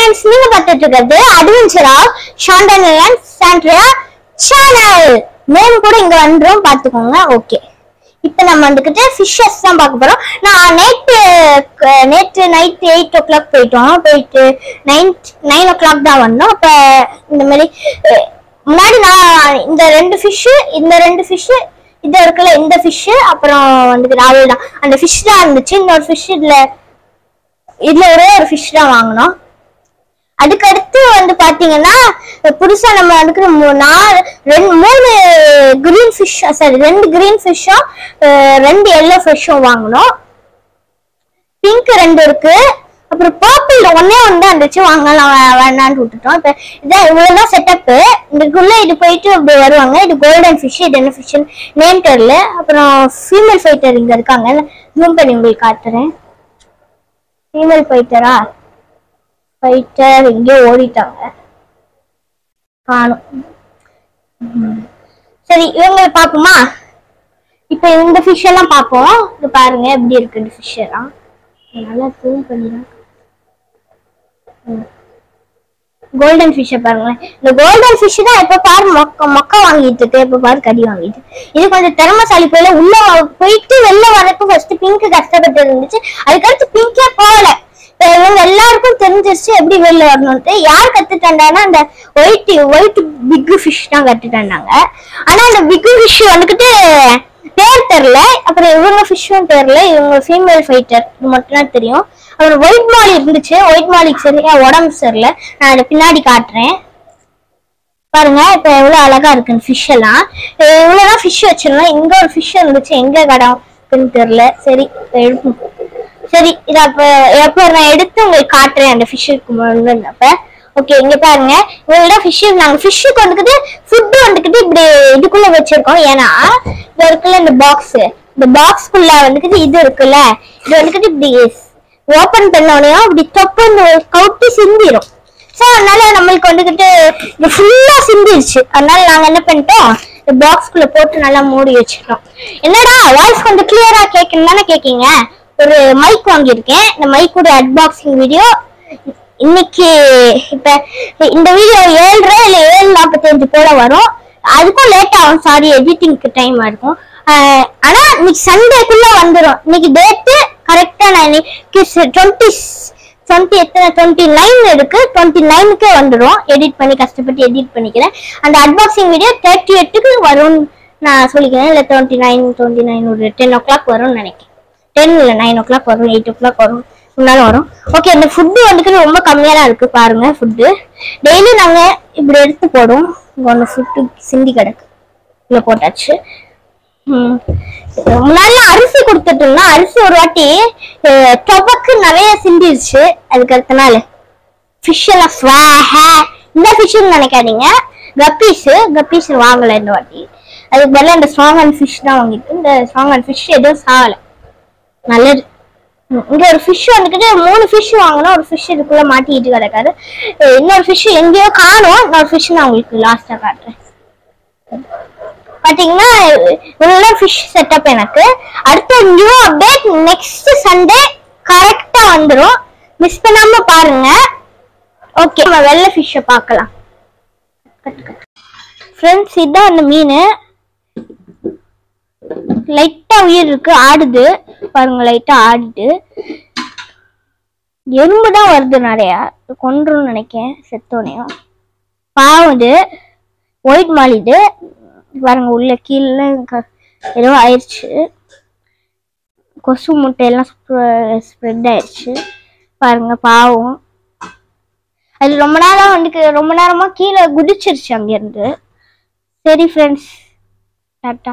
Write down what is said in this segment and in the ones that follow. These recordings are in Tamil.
ஃப்ரெண்ட்ஸ் நீங்க பார்த்துட்டு இருக்கிறது adventure of Shandon and Sandria channel name கூட இங்க வந்துரும் பாத்துக்கோங்க ஓகே இப்போ நம்ம வந்துக்கிட்டு ஃபிஷ்ஷஸ் தான் பார்க்க போறோம் நான் நேற்று நேற்று நைட் எயிட் ஓ கிளாக் போயிட்டோம் போயிட்டு நைன் நைன் ஓ கிளாக் தான் வந்தோம் அப்போ இந்த மாதிரி அஹ், முன்னாடி நான் இந்த ரெண்டு ஃபிஷ்ஷு இந்த ரெண்டு ஃபிஷ்ஷு இது இருக்குல்ல இந்த ஃபிஷ்ஷு அப்புறம் வந்துட்டு ராவல் தான் அந்த ஃபிஷ் தான் இருந்துச்சு இன்னொரு ஃபிஷ் இதில் இதுல ஒரே ஒரு ஃபிஷ் தான் வாங்கினோம் அதுக்கடுத்து வந்து பாத்தீங்கன்னா புதுசா நம்ம அதுக்கு மூ- நாலு ரெண்டு மூணு கிரீன் ஃபிஷ் சாரி ரெண்டு கிரீன் ஃபிஷ்ஷும் ரெண்டு எல்லோ ஃபிஷ்ஷும் வாங்கினோம் பிங்க் ரெண்டு இருக்கு அப்புறம் பர்பிள் ஒன்னே ஒன்று தான் இருந்துச்சு வாங்கலாம் வே- வேணான்னு விட்டுட்டோம் இப்போ இதான் இவ்வளோதான் செட்டப்பு இதுக்குள்ள இது போயிட்டு அப்படி வருவாங்க இது கோல்டன் ஃபிஷ் இது என்ன ஃபிஷ் நேம் தெரியல அப்புறம் ஃபீமேல் ஃபைட்டர் இங்க இருக்காங்க ஜூம் பண்ணி உங்களுக்கு காட்டுறேன் ஃபீமேல் ஃபைட்டரா ஃபைட்டர் எங்கேயோ ஓடிட்டாங்க காணும் சரி இவங்களை பார்ப்போமா இப்போ இந்த ஃபிஷ் எல்லாம் பார்ப்போம் இது பாருங்க எப்படி இருக்கு இந்த ஃபிஷ் எல்லாம் நல்லா ஜூம் பண்ணிடுறேன் கோல்டன் ஃபிஷ்ஷை பாருங்களேன் இந்த கோல்டன் ஃபிஷ் தான் எப்போ பாரு மொக்க மொக்க வாங்கிட்டு இருக்கு எப்போ பாரு கடி வாங்கிட்டு இது கொஞ்சம் திறமசாலி போயில உள்ள வ- போயிட்டு வெளில வரக்கும் ஃபர்ஸ்ட் பிங்க் கஷ்டப்பட்டு இருந்துச்சு அதுக்கடுத்து பிங்கே போகல இப்ப இவங்க எல்லாருக்கும் தெரிஞ்சிருச்சு எப்படி வெளில வரணும்ட்டு யார் கத்துட்டாங்கன்னா அந்த ஒயிட் ஒயிட் பிக் ஃபிஷ் தான் கத்துட்டாங்க ஆனா அந்த பிக் ஃபிஷ் வந்துக்கிட்டு பேர் தெரில அப்புறம் இவங்க ஃபிஷ்ஷும் தெரில இவங்க ஃபீமேல் ஃபைட்டர் இது மட்டும் தான் தெரியும் அப்புறம் ஒயிட் மாலி இருந்துச்சு ஒயிட் மாலிக்கு சரியா உடம்பு சரியில்லை நான் அதை பின்னாடி காட்டுறேன் பாருங்க இப்ப எவ்வளவு அழகா இருக்கு ஃபிஷ் எல்லாம் அஹ் இவ்வளவுதான் ஃபிஷ் வச்சிருந்தோம் இங்க ஒரு ஃபிஷ் இருந்துச்சு எங்க கடக்குன்னு தெரியல சரி இப்ப எடுப்போம் சரி இத அப்ப எப்ப நான் எடுத்து உங்களுக்கு காட்டுறேன் அந்த ஃபிஷ்ஷுக்கு முன்னப்ப ஓகே இங்க பாருங்க இவ்வளவு ஃபிஷ் நாங்க ஃபிஷ்ஷுக்கு வந்துக்கிட்டு ஃபுட்டு வந்துக்கிட்டு இப்படி இதுக்குள்ள வச்சிருக்கோம் ஏன்னா இது இருக்குல்ல இந்த பாக்ஸ் இந்த பாக்ஸ்க்குள்ள வந்துக்கிட்டு இது இருக்குல்ல இது வந்துக்கிட்டு இப்படி ஓபன் பண்ண உடனே இப்படி தொப்புன்னு கவுட்டி சிந்திரும் ஸோ அதனால நம்மளுக்கு வந்துக்கிட்டு இது ஃபுல்லா சிந்திருச்சு அதனால நாங்க என்ன பண்ணிட்டோம் இந்த பாக்ஸ்குள்ள போட்டு நல்லா மூடி வச்சிட்டோம் என்னடா வாய்ஸ் கொஞ்சம் கிளியரா கேட்கணும் தானே கேட்கீங்க ஒரு மைக் வாங்கியிருக்கேன் இந்த மைக்கோட அட்பாக்சிங் வீடியோ இன்னைக்கு இப்ப இந்த வீடியோ ஏழ்ரை இல்ல ஏழு நாற்பத்தஞ்சு போல வரும் அதுக்கும் லேட் ஆகும் சாரி எடிட்டிங்க்கு டைம் இருக்கும் ஆஹ் ஆனா இன்னைக்கு சண்டேக்குள்ள வந்துடும் இன்னைக்கு டேட்டு கரெக்டா நான் இன்னைக்கு டுவெண்ட்டி டுவெண்ட்டி எத்தனை டுவெண்ட்டி நைன் இருக்கு டுவெண்ட்டி நைனுக்கே வந்துடும் எடிட் பண்ணி கஷ்டப்பட்டு எடிட் பண்ணிக்கிறேன் அந்த அட்பாக்சிங் வீடியோ தேர்ட்டி எட்டுக்கு வரும்னு நான் சொல்லிக்கிறேன் இல்லை டுவெண்ட்டி நைன் டுவெண்ட்டி நைன் ஒரு டென் ஓ கிளாக் வரும்னு நினைக்கிறேன் டென் இல்லை நைன் ஓ கிளாக் வரும் எயிட் ஓ கிளாக் வரும் முன்னால வரும் ஓகே இந்த ஃபுட்டு வந்துட்டு ரொம்ப கம்மியாக தான் இருக்கு பாருங்க ஃபுட்டு டெய்லி நாங்கள் இப்படி எடுத்து போடுவோம் இங்கே ஒன்று ஃபுட்டு சிந்தி கிடக்கு இதில் போட்டாச்சு ம். முன்னாடி அரிசி கொடுத்துட்டு இருந்தோம் அரிசி ஒரு வாட்டி அஹ், டொபக்கு நிறைய சிந்திருச்சு அதுக்கு அடுத்த நாள் ஃபிஷ் எல்லாம் ஸ்வாஹ இந்த ஃபிஷ்னு நினைக்காதீங்க கப்பீஸ் கப்பீஸ் வாங்கல இந்த வாட்டி அதுக்கு பதிலா இந்த ஸ்ட்ராங் அண்ட் ஃபிஷ் தான் வாங்கிட்டு இந்த ஸ்ட்ராங் அண்ட் ஃபிஷ் எதுவும் சாகல நல்லது ம், இங்க ஒரு ஃபிஷ் வந்துக்கிட்டு மூணு ஃபிஷ் வாங்கணும் ஒரு ஃபிஷ் இதுக்குள்ள மாட்டிக்கிட்டு கிடக்காரு அஹ், இன்னொரு ஃபிஷ் எங்கேயோ காணும் இன்னொரு ஃபிஷ் நான் உங்களுக்கு லாஸ்டா காட்டுறேன் பாத்தீங்கன்னா இவ்வளோ ஃபிஷ் செட்டப் எனக்கு அடுத்த நியூ அப்டேட் நெக்ஸ்ட் சண்டே கரெக்டா வந்துடும் மிஸ் பண்ணாம பாருங்க ஓகே நம்ம வெள்ளை ஃபிஷ்ஷை பார்க்கலாம் ஃப்ரெண்ட்ஸ் இதுதான் அந்த மீன் லைட்டா உயிர் இருக்கு ஆடுது பாருங்க லைட்டா ஆடுது எறும்பு தான் வருது நிறையா கொன்றுன்னு நினைக்கேன் செத்தோனையும் பாவம் இது ஒயிட் மால் இது பாருங்க உள்ள கீழே க- ஏதோ ஆயிடுச்சு கொசு முட்டையெல்லாம் ஸ்ப்ரெட் ஆயிடுச்சு பாருங்க பாவம் அது ரொம்ப நேரம் வந்து ரொம்ப நேரமா கீழே குதிச்சிருச்சு அங்கேருந்து சரி ஃப்ரெண்ட்ஸ் டாட்டா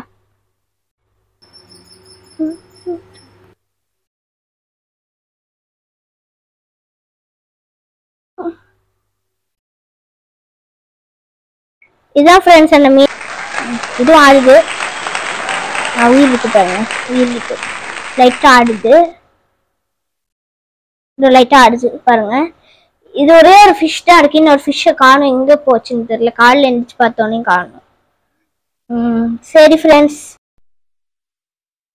இதான் ஃப்ரெண்ட்ஸ் அந்த மீன் இதுவும் ஆடுது ஆ, உயிர் இருக்கு பாருங்க உயிர் இருக்கு லைட்டா ஆடுது இது லைட்டா ஆடுது பாருங்க இது ஒரே ஒரு ஃபிஷ் தான் இருக்கு இன்னொரு ஃபிஷ்ஷை காணும் எங்க போச்சுன்னு தெரியல காலைல எந்திரிச்சு பார்த்தோன்னே காணும் ம் சரி ஃப்ரெண்ட்ஸ்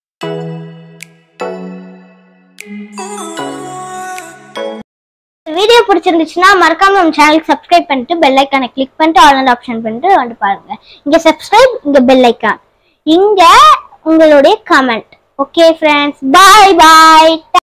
வீடியோ வீடியோ பிடிச்சிருந்துச்சுன்னா மறக்காம நம்ம சேனலுக்கு சப்ஸ்கிரைப் பண்ணிட்டு பெல் ஐக்கானை கிளிக் பண்ணிட்டு ஆல் ஆப்ஷன் பண்ணிட்டு வந்து பாருங்க இங்க சப்ஸ்கிரைப் இங்க பெல் ஐக்கான் இங்க உங்களுடைய கமெண்ட் ஓகே ஃப்ரெண்ட்ஸ் பாய் பாய்